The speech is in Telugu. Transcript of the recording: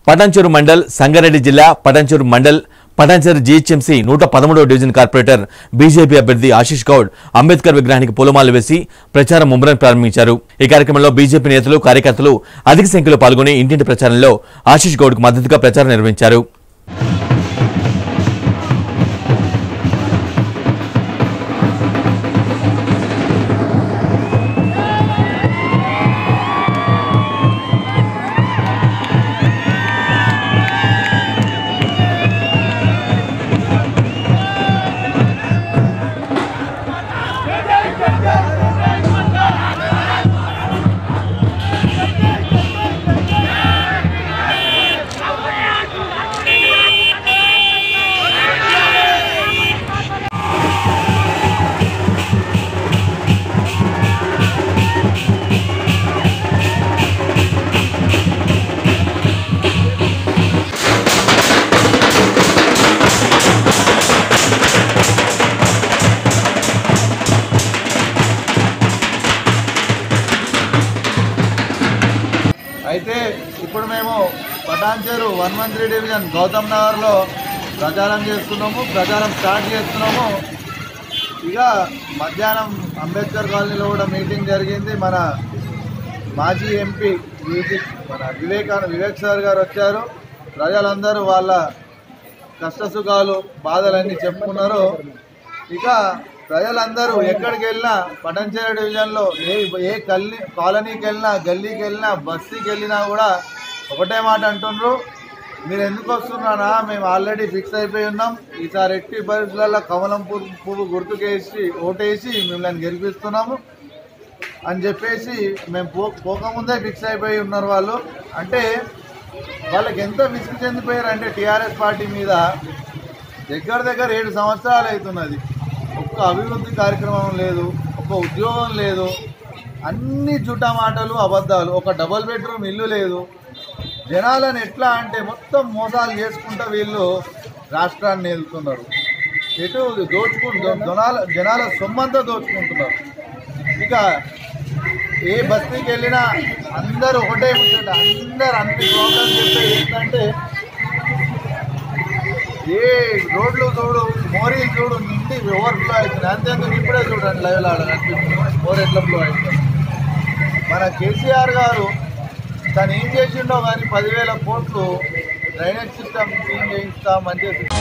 పటాన్చెరు మండల్ సంగారెడ్డి జిల్లా పటాన్చెరు మండల్ పటాన్చెరు జీహెచ్ఎంసీ నూట పదమూడవ డివిజన్ కార్పొరేటర్ బీజేపీ అభ్యర్థి ఆశీష్ గౌడ్ అంబేద్కర్ విగ్రహానికి పూలమాలలు వేసి ప్రచారం ముమ్మరం ప్రారంభించారు ఈ కార్యక్రమంలో బీజేపీ నేతలు కార్యకర్తలు అధిక సంఖ్యలో పాల్గొని ఇంటింటి ప్రచారంలో ఆశీష్ గౌడ్కు మద్దతుగా ప్రచారం నిర్వహించారు అయితే ఇప్పుడు మేము Patancheru one one three division Gautam నగర్లో ప్రచారం చేస్తున్నాము ప్రచారం స్టార్ట్ చేస్తున్నాము ఇక మధ్యాహ్నం అంబేద్కర్ కాలనీలో కూడా మీటింగ్ జరిగింది మన మాజీ ఎంపీ వివి- మన వివేకానంద వివేక్ సార్ గారు వచ్చారు ప్రజలందరూ వాళ్ళ కష్టసుఖాలు బాధలన్నీ చెప్పుకున్నారు ఇక ప్రజలందరూ ఎక్కడికి వెళ్ళినా పటంచేరు డివిజన్లో ఏ ఏ కల్లి కాలనీకి వెళ్ళినా గల్లీకి వెళ్ళినా బస్తీకి వెళ్ళినా కూడా ఒకటే మాట అంటుండ్రు మీరు ఎందుకు వస్తున్నారా మేము ఆల్రెడీ ఫిక్స్ అయిపోయి ఉన్నాం ఈసారి ఎట్టి పరిస్థితులలో కమలం పువ్వు పువ్వు గుర్తుకేసి ఓటేసి మిమ్మల్ని గెలిపిస్తున్నాము అని చెప్పేసి మేము పో పోకముందే ఫిక్స్ అయిపోయి ఉన్నారు వాళ్ళు అంటే వాళ్ళకి ఎంత విసుగు చెందిపోయారు అంటే టీఆర్ఎస్ పార్టీ మీద దగ్గర దగ్గర ఏడు సంవత్సరాలు అవుతున్నది ఒక్క అభివృద్ధి కార్యక్రమం లేదు ఒక్క ఉద్యోగం లేదు అన్ని జుటా మాటలు అబద్ధాలు ఒక డబల్ బెడ్రూమ్ ఇల్లు లేదు జనాలను ఎట్లా అంటే మొత్తం మోసాలు చేసుకుంటూ వీళ్ళు రాష్ట్రాన్ని వెళ్తున్నారు ఎటు దోచుకుంటూ జనాల జనాల సొమ్మంతా దోచుకుంటున్నారు ఇక ఏ బస్తీకి వెళ్ళినా అందరూ ఒకటే ముచ్చట అందరు అన్ని ప్రాబ్లమ్ చెప్తే ఏంటంటే ఏ రోడ్లు చూడు మోరీలు చూడు నిండి ఓవర్ఫ్లో అవుతుంది అంతేందుకు ఇప్పుడే చూడండి లైవ్ ఆడ కనిపిస్తుంది మోర్ ఎట్లా ఫ్లో అవుతుంది మన కేసీఆర్ గారు తను ఏం చేసిండో కానీ పదివేల కోట్లు డ్రైనేజ్ సిస్టమ్ క్లీన్ చేయిస్తాం అని చెప్పి